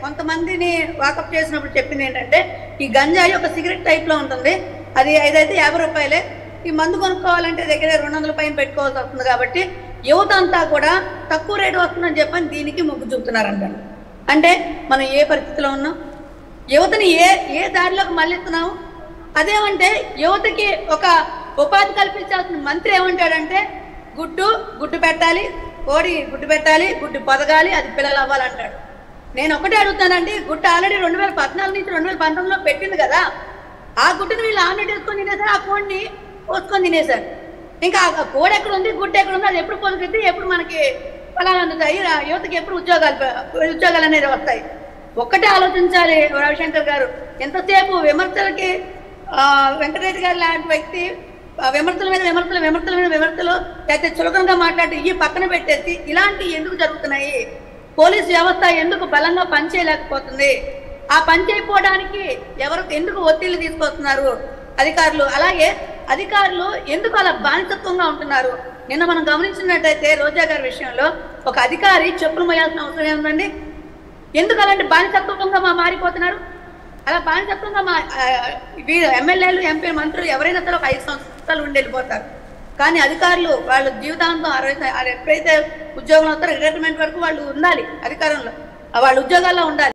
కొంతమందిని వాకప్ చేసినప్పుడు చెప్పింది ఏంటంటే ఈ గంజాయి ఒక సిగరెట్ టైప్లో ఉంటుంది అది ఐదైతే యాభై రూపాయలే ఈ మందు కొనుక్కోవాలంటే దగ్గర రెండు వందల పైన పెట్టుకోవాల్సి వస్తుంది కాబట్టి యువత అంతా కూడా తక్కువ రేటు వస్తుందని చెప్పని దీనికి మొగ్గు చూపుతున్నారంట అంటే మనం ఏ పరిస్థితిలో ఉన్నాం యువతని ఏ ఏ దారిలోకి మళ్ళిస్తున్నాము అదేమంటే యువతకి ఒక ఉపాధి కల్పించాల్సిన మంత్రి ఏమంటాడంటే గుడ్డు గుడ్డు పెట్టాలి కోడి గుడ్డు పెట్టాలి గుడ్డు పొదగాలి అది పిల్లలు అవ్వాలంటాడు నేను ఒకటే అడుగుతానండి గుడ్డు ఆల్రెడీ రెండు వేల పద్నాలుగు నుంచి రెండు వేల పంతొమ్మిదిలో పెట్టింది కదా ఆ గుడ్డుని వీళ్ళు ఆమ్లెట్ వేసుకొని తినేసారు ఆ కోడిని పోసుకొని తినేశారు ఇంకా ఆ కోడి ఎక్కడ ఉంది గుడ్డు ఎక్కడ ఉంది అది ఎప్పుడు పొదుగుద్ది ఎప్పుడు మనకి ఫలాలు అందుతాయి రా- యువతకి ఎప్పుడు ఉద్యోగాలు పె- ఉద్యోగాలు అనేది వస్తాయి ఒక్కటే ఆలోచించాలి రవిశంకర్ గారు ఎంతసేపు విమర్శలకి ఆ, వెంకటరెడ్డి గారు లాంటి వ్యక్తి ఆ, విమర్శల మీద విమర్శలు విమర్శల మీద విమర్శలు లేకపోతే చులకనగా మాట్లాడి ఈ పక్కన పెట్టేసి ఇలాంటివి ఎందుకు జరుగుతున్నాయి పోలీస్ వ్యవస్థ ఎందుకు బలంగా పనిచేయలేకపోతుంది ఆ పని చేయకపోవడానికి ఎవరు ఎందుకు ఒత్తిళ్లు తీసుకొస్తున్నారు అధికారులు అలాగే అధికారులు ఎందుకు అలా బానిసత్వంగా ఉంటున్నారు నిన్న మనం గమనించినట్టయితే రోజా గారి విషయంలో ఒక అధికారి చెప్పులు మోయాల్సిన అవసరం ఏముందండి ఎందుకు అలాంటి బానిసత్వంగా మా మారిపోతున్నారు అలా బానిసత్వంగా మా ఆ, వీళ్ళు ఎమ్మెల్యేలు ఎంపీ మంత్రులు ఎవరైనా సరే ఒక ఐదు సంవత్సరాలు ఉండి వెళ్ళిపోతారు కానీ అధికారులు వాళ్ళు జీవితాంతం అరవై స- ఎప్పుడైతే ఉద్యోగంలో వస్తారో రిటైర్మెంట్ వరకు వాళ్ళు ఉండాలి అధికారంలో వాళ్ళు ఉద్యోగాల్లో ఉండాలి